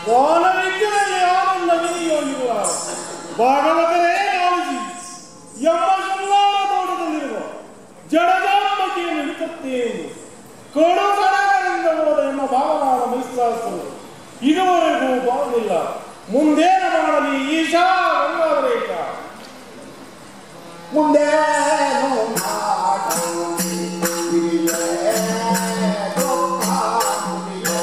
ಬಾಲವಿದ್ಯದಲ್ಲಿ ಆನಂದ ವಿನಿಯೋಗಿರುವ ಭಾಗವತರೇ ನಾಳಿಸಿ ಎಂಬ ಶೃಂಗಾರ ತೋಟದಲ್ಲಿರುವ ಜಡಜಾಂಬಕಿಯನ್ನು ಹಿಡಿತತ್ತೇನು ಕಡು ಸಡಗರಿಂದ ಹೋದ ಎನ್ನ ಭಾವನಾದ ಮೈಸಾಸರು ಇದುವರೆಗೂ ಬಾಗಿಲ್ಲ ಮುಂದೇನ ಮಾಡಲಿ ಈಶಾ ಗಂಗಾಧರೇಶ ಮುಂದೇನು ಮಾಡು ಹಿರಿಯೇ ಗೊಪ್ಪ ಮುನಿಯೇ.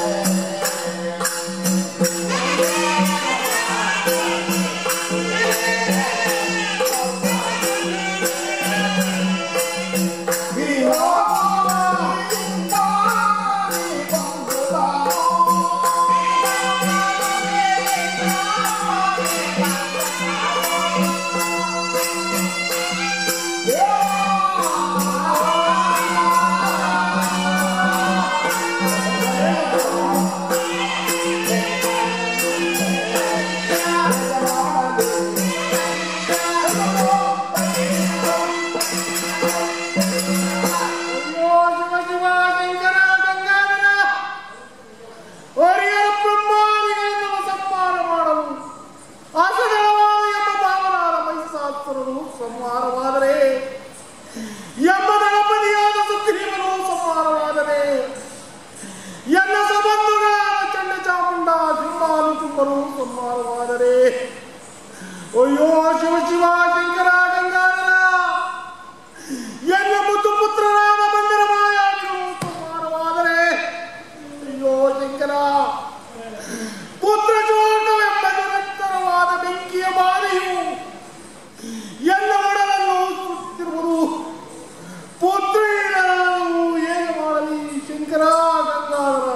ಅಯ್ಯೋ ಶಿವ ಶಿವ ಶಂಕರ ಗಂಗಾಧರ ಹರಿಹರ ಬ್ರಹ್ಮಾದಿಗಳಿಂದ ಸಂಹಾರ ಮಾಡಲು ಅಸಗಳವಾದ ಎಂಬ ಭಾವನಾದ ಮೈಸಾಸುರನು ಸಂಹಾರವಾದರೆ ಎಂಬ ಗಣಪತಿಯಾದ ಸುಗ್ರೀವನು ಸಂಹಾರವಾದರೆ ಎಲ್ಲ ಸಂಬಂಧಗಳಾದ ಚಂಡ ಚಾಮುಂಡ ಸಿಂಹಾಲು ತುಂಬರು ಸಂಹಾರವಾದರೆ ಅಯ್ಯೋ ಶಿವ ಶಿವ ಶಂಕರ ಗಂಗಾಧರ ಎಲ್ಲ ಮುತ್ತು ಪುತ್ರರಾದ ಬಂದರ ಮಾಯಾವಿಗಳು ಸಂಹಾರವಾದರೆ ಅಯ್ಯೋ ಶಂಕರ ಪುತ್ರ ಚೋಟವೆಂಬ ನಿರಂತರವಾದ ಬೆಂಕಿಯ ಬಾಧೆಯು ಎಲ್ಲ ಒಡಲನ್ನು ಸುತ್ತಿರುವುದು ಪುತ್ರೀಯರನ್ನು ಏನು ಮಾಡಲಿ ಶಂಕರ ಗಂಗಾಧರ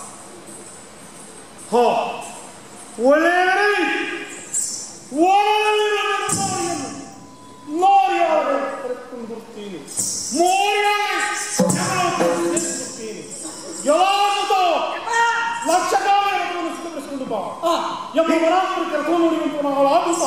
ಹೋ ಒಳ್ಳೆಯದರಲ್ಲಿ ಓಡಲಿರುವ ನೆನಪುಗಳನ್ನು ಮೋರ್ಯಾಗೆ ಕರೆದುಕೊಂಡು ಬರ್ತೀನಿ ಮೋರ್ಯಾಗೆ ಬರ್ತೀನಿ ಯಾವುದು ಲಕ್ಷ ಕಾಲ ಸಿದ್ಧಪಡಿಸಿಕೊಂಡು ಬಾ ಎಂಬ ಬರಾತ್ರಿ ಕರ್ಕೊಂಡು ನೋಡಿದಂತ ನಾವು ಆಗುತ್ತಾ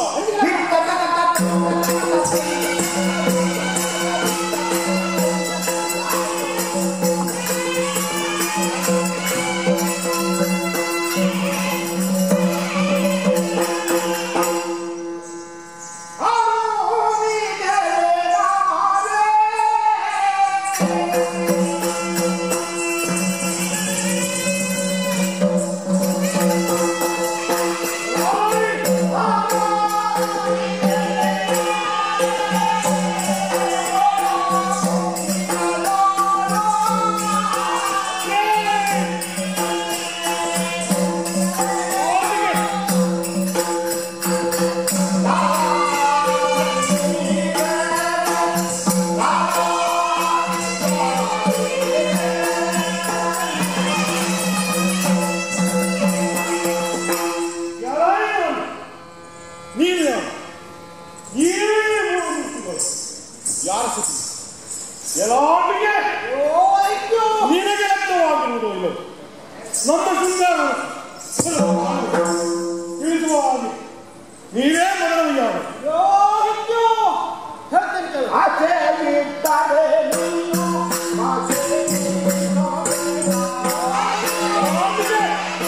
ಯಾರಾಯನು? ನೀನು ಯಾರು? ನೀವೇ ಮೂರು ಮೂರ್ತಿಗಳು. ಯಾರ ಸುದ್ದಿ ಎಲ್ಲಾಟಿಗೆ ನಿನಗೆ ಅರ್ಥವಾಗಿರುವುದೋ ಇಲ್ಲವೋ ನಮ್ಮ ಶೃಂಗಾರ ತಿಳಿಸುವ ಹಾಗೆ ನೀವೇ ಮೊದಲು ಯಾರು ಹೇಳ್ತೇನೆ ಕೇಳು. ಆಚೆ ಇದ್ದಾರೆ ನೀನು, ಆಚೆ ನೀನು. ಆಚೆಗೆ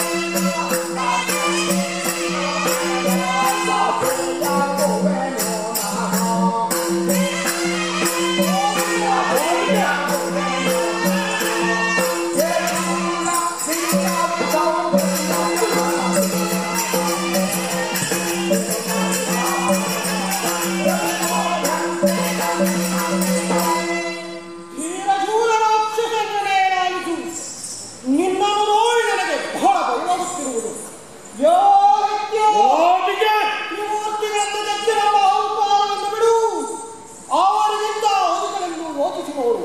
ನಿನ್ನನ್ನು ನೋಡಿ ನನಗೆ ಬಹಳ ಭಯವಾಗುತ್ತಿರುವುದು ಯೋಗ್ಯ ಎಲ್ಲಾಟಿಗೆ ತ್ರಿಮೂರ್ತಿಗಳನ್ನು ತೆಗೆದು ನಮ್ಮ ಅಹಂಕಾರವನ್ನು ಬಿಡು ಅವರಿಗಿಂತ ಅವುಗಳನ್ನು ಓದಿಸುವವರು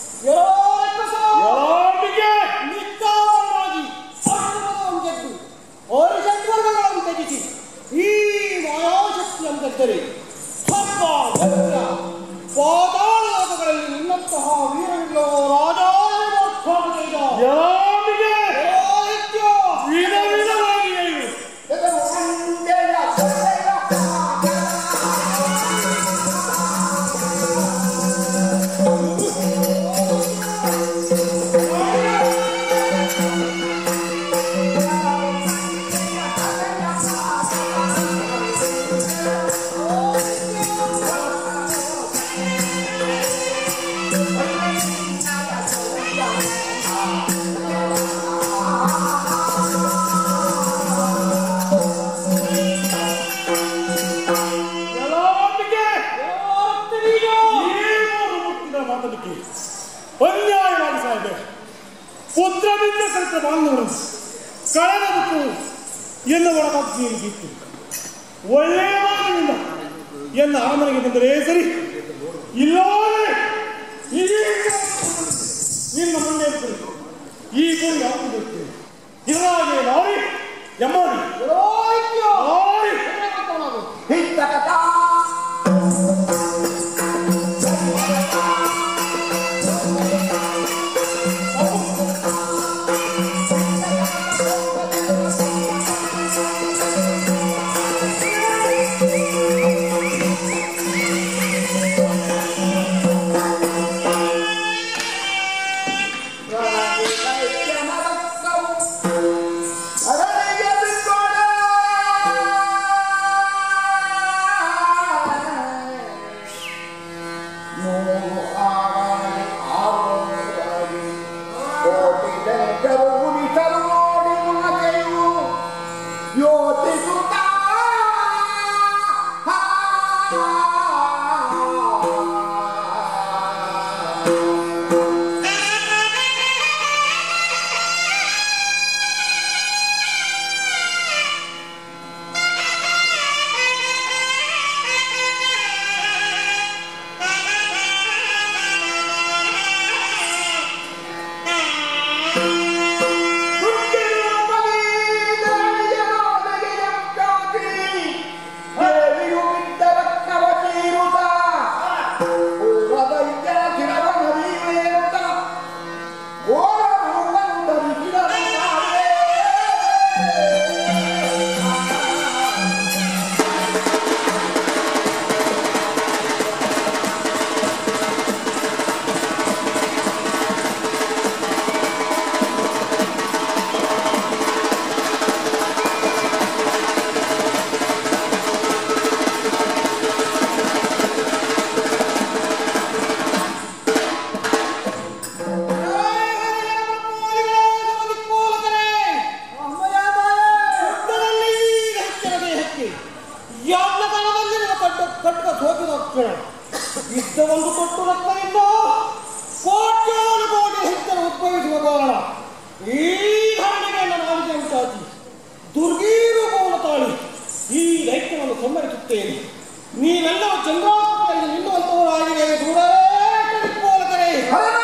ಎಲ್ಲಾಟಿಗೆ ನಿಷ್ಠಾವರನಾಗಿ ಅರ್ಜುನವನ್ನು ಗೆದ್ದು ಹರಿಷಡ್ವರ್ಗಗಳನ್ನು ತ್ಯಜಿಸಿ ಈ ಮಾಯಾಶಕ್ತಿಯನ್ನು ಗೆದ್ದರೆ ಸ್ವರ್ಗ ನರಕ, ಪಾತಾಳ ಲೋಕಗಳಲ್ಲಿ ನಿನ್ನಂತಹ ವೀರವಿಲ್ಲೋ ರಾಜಾಯ ಎಲ್ಲಾಟಿಗೆ ವಿಧ ವಿಧವಾಗಿ ಹೇಳು. ಆ ಕಳೆದ ಬುಕ್ಕು ಎನ್ನ ಒಳಗಾಗಿ ಬಿತ್ತು ಒಳ್ಳೆಯ ಮಾತಿನಿಂದ ಎನ್ನ ಅರಮನೆಗೆ ಬಂದರೆ ಸರಿ ಇಲ್ಲವೇ ನಿನ್ನ ಮುಂದೆ ಇರ್ತದೆ. ಈ ಗುರಿ ಹಾಕುವುದಕ್ಕೆ ಇದರಾಗೆ ನಾರಿ ಎಮ್ಮಾಡಿ ನಾರಿ ಹಿತ್ತಕತಾ ಇದ್ದ ಒಂದು ಕೊಟ್ಟು ರಕ್ತದಿಂದ ಕೋಟ್ಯಾನು ಕೋಟಿ ಹೆಚ್ಚರ ಉದ್ಭವಿಸುವ ಕಾರಣ ಈ ಧರಣಿಗೆ ನನ್ನ ನಾಲಿಗೆ ಉಂಟಾಗಿ ದುರ್ಗೀ ರೂಪವನ್ನು ತಾಳಿ ಈ ದೈತ್ಯವನ್ನು ಸಂಹರಿಸುತ್ತೇನೆ ನೀವೆಲ್ಲರೂ ಚಂದ್ರಾಪುರದಲ್ಲಿ ನಿಲ್ಲುವಂತವರಾಗಿದೆ ದೂರೇ ಕೋಲಕರೇ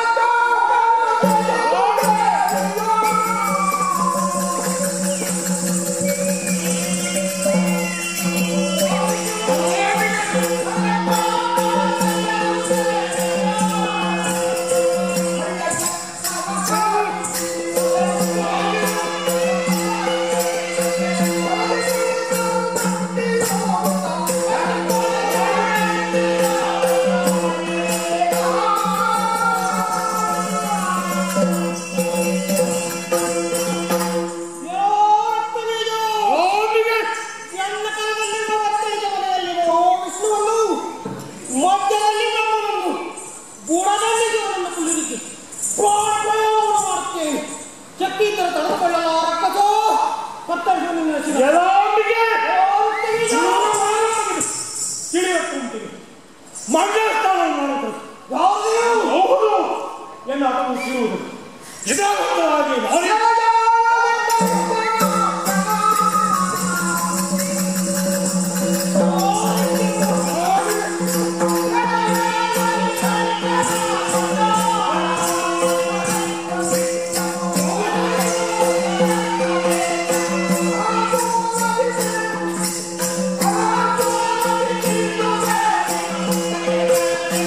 ನನ್ನ ಕರದಲ್ಲಿರುವ ಒತ್ತಡಿಗೆ ಮನೆಯಲ್ಲಿರುವ ಓ ವಿಷ್ಣುವನ್ನು ಮಧ್ಯದಲ್ಲಿ ನಮ್ಮನನ್ನು ಬುಡದಲ್ಲಿ ಜೀವನವನ್ನು ಕುಳ್ಳಿರಿಸಿ ಪ್ರಾಣಪ್ರಯೋಗವನ್ನು ಮಾಡುತ್ತೇನೆ ಶಕ್ತಿಯಿಂದ ತಡೆದುಕೊಳ್ಳಲು ರಕ್ಕಸೋ ಕತ್ತರಿಸಿ ನಿನ್ನ ಶಿರ. ಎಲ್ಲರಿಗೆ ಓ ತಿಳಿಯೋ. ತಿಳಿಯುತ್ತುಂಟಿಗೆ ಮಂಗಳಸ್ಥಾನ ಮಾಡುತ್ತದೆ ಯಾವುದೆಯೂ ಹೌದು ಎನ್ನ ಅದನ್ನು ತಿರುವುದು ಇದಕ್ಕಾಗಿ ನಾನೇ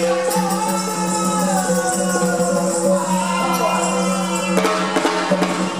¡Vamos!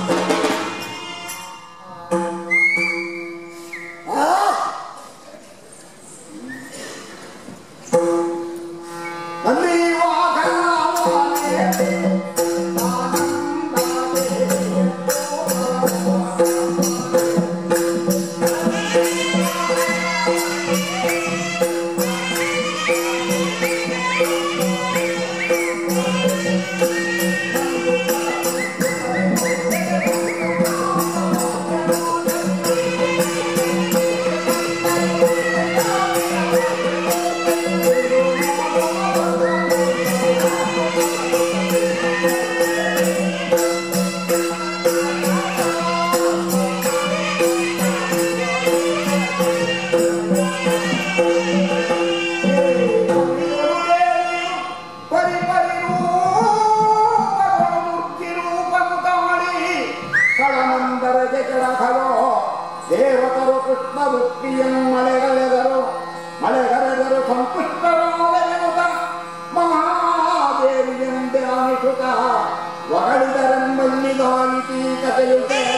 ಖಲೋ ದೇವತರು ಕೃಷ್ಣ ವೃತ್ತಿಯಂ ಮಳೆಗಳೆದರು ಮಳೆಗರೆದರು ಸಂಪುಷ್ಟರಾದೆನುತ ಮಹಾದೇವಿಯಂತೆ ಆಮಿಸುತ್ತ ಹೊಗಳಿದರೆಂಬಲ್ಲಿ ಗಾಲಿತಿ ಕಥೆಯುತ್ತೆ